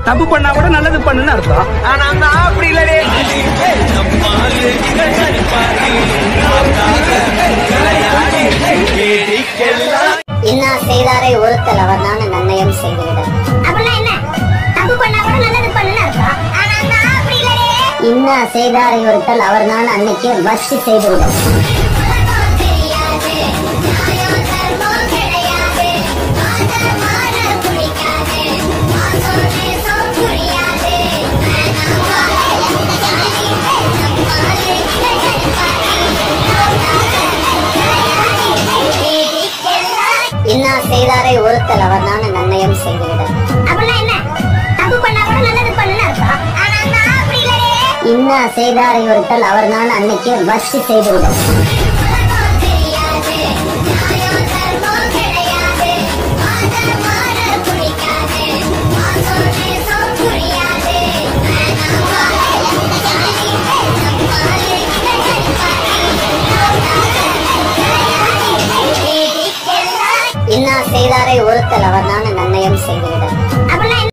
தப்பு பண்ணா கூட நல்லது பண்ணுன்னு அர்த்தம் ஆனா அந்த ஆ அப்படி இல்லடே இன்னா செய்தாரை ஒருத்தல் அவர் தான் நன்னயம் செய்துவிட அப்படின்னா என்ன தப்பு பண்ணா கூட நல்லது பண்ணுன்னு அர்த்தம் ஆனா அந்த ஆ அப்படி இல்லடே இன்னா செய்தாரை ஒருத்தல் அவர் தான் அன்னைக்கு வச்சு செய்துவிடும் இன்னா செய்தாரை ஒருத்தல் அவர் தான் நன்னயம் செய்துவிட அப்படின்னா என்ன தப்பு பண்ணா கூட நல்லது பண்ணுன்னு அர்த்தம் ஆனா அந்த ஆ அப்படி இல்லடே இன்னா செய்தாரை ஒருத்தல் அவர் தான் அன்னைக்கு வச்சு செய்துவிடும் இன்னா செய்தாரை ஒருத்தல் அவர் தான் நன்னயம் செய்துவிட